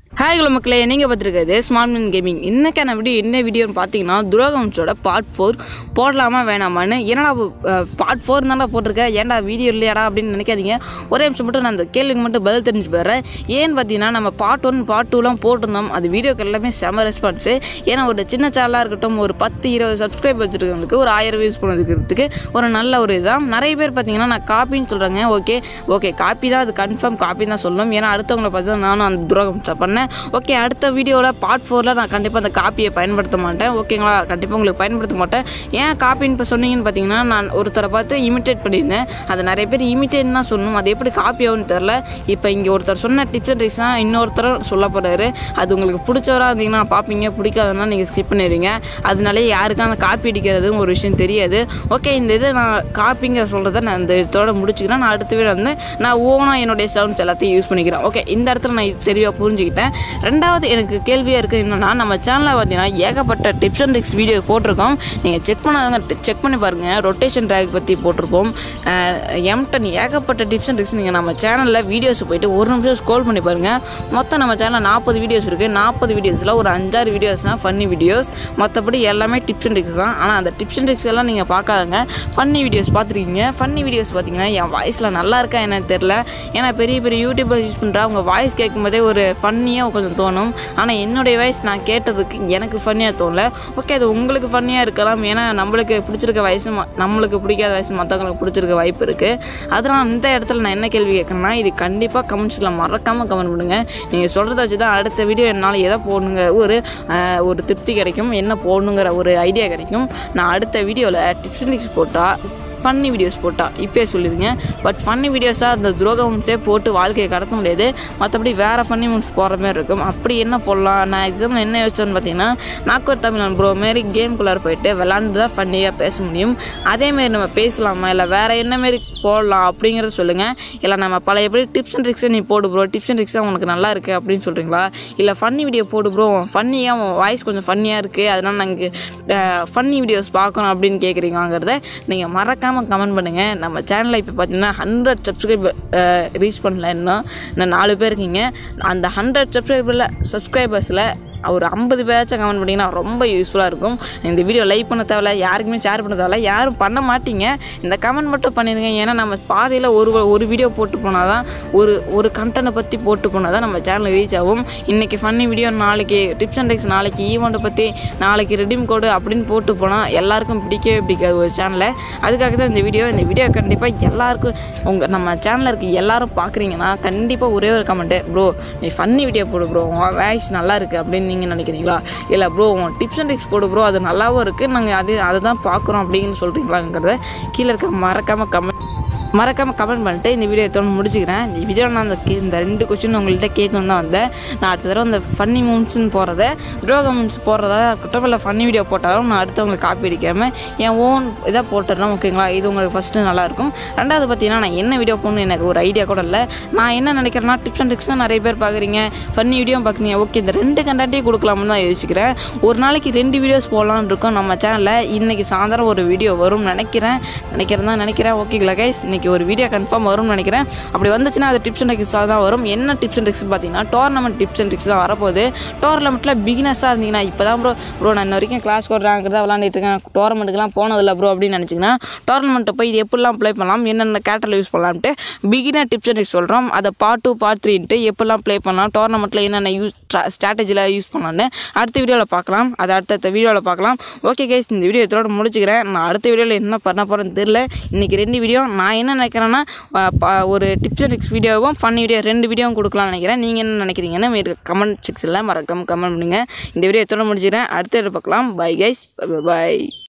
hi குல மக்களே நீங்கள் பார்த்துருக்காது ஸ்மார்ட் மின் கேமிங் இன்னைக்கான வீடியோ என்ன வீடியோன்னு பார்த்தீங்கன்னா துரோகம்ஸோட பார்ட் ஃபோர் போடலாமா வேணாமான்னு என்னடா பார்ட் ஃபோர் தானே போட்டிருக்கேன் ஏன்டா வீடியோ இல்லையாடா அப்படின்னு நினைக்காதீங்க ஒரே நிமிஷம் மட்டும் நான் அந்த கேள்விக்கு மட்டும் பதில் தெரிஞ்சு போயிடுறேன் ஏன்னு பார்த்தீங்கன்னா நம்ம பார்ட் ஒன் பார்ட் டூலாம் போட்டிருந்தோம் அது வீடியோக்கு எல்லாமே செம ரெஸ்பான்ஸு ஏன்னா ஒரு சின்ன சேனலாக இருக்கட்டும் ஒரு பத்து இருபது சப்ஸ்கிரைப் வச்சுருக்கவங்களுக்கு ஒரு ஆயிரம் வியூஸ் பண்ணுறதுக்கு ஒரு நல்ல ஒரு இதான் நிறைய பேர் பார்த்தீங்கன்னா நான் காப்பின்னு சொல்கிறாங்க ஓகே ஓகே காப்பி தான் அது கன்ஃபார்ம் காப்பி தான் சொல்லணும் ஏன்னா அடுத்தவங்களை பார்த்து தான் நானும் அந்த துரோகம் ஸ்டார்ட் பண்ணேன் ஓகே அடுத்த வீடியோவில் பார்ட் ஃபோரில் நான் கண்டிப்பாக அந்த காப்பியை பயன்படுத்த மாட்டேன் ஓகேங்களா கண்டிப்பாக உங்களுக்கு பயன்படுத்த மாட்டேன் ஏன் காப்பின்னு இப்போ சொன்னீங்கன்னு பார்த்தீங்கன்னா நான் ஒருத்தரை பார்த்து இமிட்டேட் பண்ணியிருந்தேன் அது நிறைய பேர் இமிட்டேட் தான் சொல்லணும் அது எப்படி காப்பி ஆகும்னு தெரில இப்போ இங்கே ஒருத்தர் சொன்ன டிப்ஸ் அண்ட் ட்ரிக்ஸ் தான் இன்னொருத்தர் சொல்ல போகிறாரு அது உங்களுக்கு பிடிச்சவராக இருந்தீங்கன்னா பார்ப்பீங்க பிடிக்காதுன்னா நீங்கள் ஸ்கிப் பண்ணிடுவீங்க அதனாலே யாருக்கும் அந்த காப்பி அடிக்கிறதும் ஒரு விஷயம் தெரியாது ஓகே இந்த இது நான் காப்பிங்கிற சொல்கிறத நான் இந்த இதோட முடிச்சுக்கிறேன் நான் அடுத்த வீடு வந்து நான் ஓனாக என்னுடைய சவுண்ட்ஸ் எல்லாத்தையும் யூஸ் பண்ணிக்கிறேன் ஓகே இந்த இடத்துல நான் இது தெளிவாக புரிஞ்சுக்கிட்டேன் ரெண்டாவது எனக்கு கேள்வியாக இருக்குது என்னென்னா நம்ம சேனலில் பார்த்தீங்கன்னா ஏகப்பட்ட டிப்ஸ் அண்ட் ட்ரிக்ஸ் வீடியோ போட்டிருக்கோம் நீங்கள் செக் பண்ணாதவங்க செக் பண்ணி பாருங்கள் ரொட்டேஷன் ட்ராக் பற்றி போட்டிருப்போம் எம்டன் ஏகப்பட்ட டிப்ஸ் அண்ட் ட்ரிக்ஸ் நீங்கள் நம்ம சேனலில் வீடியோஸ் போயிட்டு ஒரு நிமிஷம் ஸ்க்ரோல் பண்ணி பாருங்கள் மொத்தம் நம்ம சேனலில் நாற்பது வீடியோஸ் இருக்குது நாற்பது வீடியோஸில் ஒரு அஞ்சாறு வீடியோஸ் தான் ஃபன்னி வீடியோஸ் மற்றபடி எல்லாமே டிப்ஸ் அண்ட் ட்ரிக்ஸ் தான் ஆனால் அந்த டிப்ஸ் அண்ட் ட்ரிக்ஸ் எல்லாம் நீங்கள் பார்க்காதங்க ஃபன்னி வீடியோஸ் பார்த்துருக்கீங்க ஃபன்னி வீடியோஸ் பார்த்தீங்கன்னா என் வாய்ஸில் நல்லா இருக்கா என்னன்னு தெரில ஏன்னா பெரிய பெரிய யூடியூபர்ஸ் யூஸ் பண்ணுறா அவங்க வாய்ஸ் கேட்கும்போதே ஒரு ஃபன்னியாக கொஞ்சம் தோணும் ஆனால் என்னுடைய வாய்ஸ் நான் கேட்டதுக்கு எனக்கு ஃபன்னியாக தோணல ஓகே அது உங்களுக்கு ஃபன்னியாக இருக்கலாம் ஏன்னா நம்மளுக்கு பிடிச்சிருக்க வயசு ம- நம்மளுக்கு பிடிக்காத வயசு மற்றவங்களுக்கு பிடிச்சிருக்க வாய்ப்பு இருக்குது அதனால் இந்த இடத்துல நான் என்ன கேள்வி கேட்குறேன்னா இது கண்டிப்பாக கமெண்ட்ஸில் மறக்காமல் கமெண்ட் பண்ணுங்கள் நீங்கள் சொல்கிறத வச்சு தான் அடுத்த வீடியோ என்னால் எதை போடணுங்க ஒரு அஹ், ஒரு திருப்தி கிடைக்கும் என்ன போடணுங்கிற ஒரு ஐடியா கிடைக்கும் நான் அடுத்த வீடியோவில் டிப்ஸ் அண்ட் டிப்ஸ் போட்டால் ஃபன்னி வீடியோஸ் போட்டால் இப்போயே சொல்லிடுங்க பட் ஃபன்னி வீடியோஸாக அந்த துரோகம்ஸே போட்டு வாழ்க்கையை கடத்த முடியாது மற்றபடி வேறு ஃபன்னி மூவ்ஸ் போகிற மாதிரி இருக்கும் அப்படி என்ன போடலாம் நான் எக்ஸாம்பிள் என்ன யோசிச்சேன்னு பார்த்தீங்கன்னா நாக்கூர் தமிழ் ப்ரோ மாரி கேம்குள்ளார போயிட்டு விளாண்டு தான் ஃபன்னியாக பேச முடியும் அதேமாரி நம்ம பேசலாமா இல்லை வேறு என்ன மாரி போடலாம் அப்படிங்கிறத சொல்லுங்கள் இல்லை நம்ம பழைய எப்படி டிப்ஸ் அண்ட் ட்ரிக்ஸை நீ போடு ப்ரோ டிப்ஸ் அண்ட் ட்ரிக்ஸாக உனக்கு நல்லா இருக்குது அப்படின்னு சொல்கிறீங்களா இல்லை ஃபன்னி வீடியோ போடு ப்ரோ ஃபன்னியாக உன் வாய்ஸ் கொஞ்சம் ஃபன்னியாக இருக்குது அதனால் நாங்கள் ஃபன்னி வீடியோஸ் பார்க்கணும் அப்படின்னு கேட்குறீங்கிறத நீங்கள் மறக்காமல் கமெண்ட் பண்ணுங்கள் நம்ம சேனலில் இப்போ பார்த்தீங்கன்னா ஹண்ட்ரட் சப்ஸ்கிரைபர் ரீச் பண்ணல இன்னும் இன்னும் நாலு பேர் இருக்கீங்க அந்த ஹண்ட்ரட் சப்ஸ்கிரைபரில் சப்ஸ்கிரைபர்ஸில் ஒரு ஐம்பது பேராச்சும் கமெண்ட் பண்ணிங்கன்னா ரொம்ப யூஸ்ஃபுல்லாக இருக்கும் இந்த வீடியோ லைக் பண்ண தேவையில்ல யாருக்குமே ஷேர் பண்ண தேவையில்ல யாரும் பண்ண மாட்டீங்க இந்த கமெண்ட் மட்டும் பண்ணிடுங்க ஏன்னா நம்ம பாதையில் ஒரு ஒரு வீடியோ போட்டு போனால் தான் ஒரு ஒரு கண்டென்ட்டை பற்றி போட்டு போனால் தான் நம்ம சேனல் ரீச் ஆகும் இன்றைக்கி ஃபன்னி வீடியோ நாளைக்கு டிப்ஸ் அண்ட் ட்ரிக்ஸ் நாளைக்கு ஈவெண்ட்டை பற்றி நாளைக்கு ரெடீம் கோடு அப்படின்னு போட்டு போனால் எல்லாருக்கும் பிடிக்கவே பிடிக்காது ஒரு சேனலை அதுக்காக தான் இந்த வீடியோ இந்த வீடியோ கண்டிப்பாக எல்லாருக்கும் உங்கள் நம்ம சேனலில் இருக்க எல்லாரும் பார்க்குறீங்கன்னா கண்டிப்பாக ஒரே ஒரு கமெண்ட்டு ப்ரோ நீ ஃபன்னி வீடியோ போடு ப்ரோ உன் வாய்ஸ் நல்லா இருக்குது அப்படின்னு நீங்கள் நினைக்கிறீங்களா இல்லை ப்ரோ உன் டிப்ஸ் அண்ட் ட்ரிக்ஸ் போடு ப்ரோ அது நல்லாவும் இருக்குது நாங்கள் அது அதை தான் பார்க்குறோம் அப்படின்னு சொல்கிறீங்களாங்கிறத கீழே இருக்க மறக்காமல் கமெண்ட் மறக்காமல் கமெண்ட் பண்ணிட்டு இந்த வீடியோ எத்தோடு முடிச்சுக்கிறேன் இந்த வீடியோ நான் அந்த கே- இந்த ரெண்டு கொஸ்டின் உங்கள்கிட்ட கேட்கணும் தான் வந்தேன் நான் அடுத்த தடவை அந்த ஃபன்னி மூமெண்ட்ஸ்னு போகிறத துரோக மூமெண்ட்ஸ் போடுறதா இருக்கட்டும் இல்லை ஃபன்னி வீடியோ போட்டாலும் நான் அடுத்தவங்களுக்கு காப்பி அடிக்காமல் என் ஓன் இதாக போட்டுறேன் ஓகேங்களா இது உங்களுக்கு ஃபஸ்ட்டு நல்லாயிருக்கும் ரெண்டாவது பார்த்தீங்கன்னா நான் என்ன வீடியோ போடணும் எனக்கு ஒரு ஐடியா கூட இல்லை நான் என்ன நினைக்கிறேன்னா டிப்ஸ் அண்ட் ட்ரிக்ஸ் தான் நிறைய பேர் பார்க்குறீங்க ஃபன்னி வீடியோ பார்க்குறீங்க ஓகே இந்த ரெண்டு கண்டென்ட்டையும் கொடுக்கலாம்னு தான் யோசிக்கிறேன் ஒரு நாளைக்கு ரெண்டு வீடியோஸ் போடலான்னு இருக்கோம் நம்ம சேனலில் இன்றைக்கி சாயந்தரம் ஒரு வீடியோ வரும்னு நினைக்கிறேன் நினைக்கிறேன் தான் நினைக்கிறேன் ஓகேங்களா கைஸ் இன்றைக்கி ஒரு வீடியோ கன்ஃபார்ம் வரும்னு நினைக்கிறேன் அப்படி வந்துச்சுன்னா அது டிப்ஸ் அண்ட் ட்ரிக்ஸாக தான் வரும் என்ன டிப்ஸ் அண்ட் ட்ரிக்ஸ்னு பார்த்தீங்கன்னா டோர்னமெண்ட் டிப்ஸ் அண்ட் ட்ரிக்ஸ் தான் வரப்போகுது டோர்னமெண்ட்டில் பிகினஸாக இருந்தீங்கன்னா இப்போ தான் ப்ரோ ப்ரோ நான் இன்ன வரைக்கும் கிளாஸ் கோடுறாங்கிறத விளாண்டுட்டு இருக்கேன் டோர்னமெண்ட்டுக்குலாம் போனதில்லை ப்ரோ அப்படின்னு நினச்சிங்கன்னா டோர்னமெண்ட்டை போய் இது எப்படிலாம் ப்ளே பண்ணலாம் என்னென்ன கேட்டரில் யூஸ் பண்ணலாம்ட்டு பிகினர் டிப்ஸ் அண்ட் ட்ரிக்ஸ் சொல்கிறோம் அதை பார்ட் டூ பார்ட் த்ரீன்ட்டு எப்படிலாம் ப்ளே பண்ணலாம் டோர்னமெண்ட்டில் என்னென்ன யூஸ் ஸ்ட்ராட்டஜியில் யூஸ் பண்ணலான்னு அடுத்த வீடியோவில் பார்க்கலாம் அது அடுத்தடுத்த வீடியோவில் பார்க்கலாம் ஓகே கைஸ் இந்த வீடியோ இதோட முடிச்சுக்கிறேன் நான் அடுத்த வீடியோவில் என்ன பண்ண போகிறேன்னு தெரில இன்றைக்கி ரெண்டு வீடியோ நான் என்ன நினைக்கிறேன்னா அஹ், ப- ஒரு டிப்ஸ் அண்ட் ட்ரிக்ஸ் வீடியோவும் ஃபன் வீடியோ ரெண்டு வீடியோவும் கொடுக்கலாம்னு நினைக்கிறேன் நீங்கள் என்ன நினைக்கிறீங்கன்னு கமெண்ட் செக்ஷனில் மறக்காம கமெண்ட் பண்ணுங்கள் இந்த வீடியோ இதோட முடிச்சுக்கிறேன் அடுத்த வீடியோ பார்க்கலாம் பை கைஸ் பை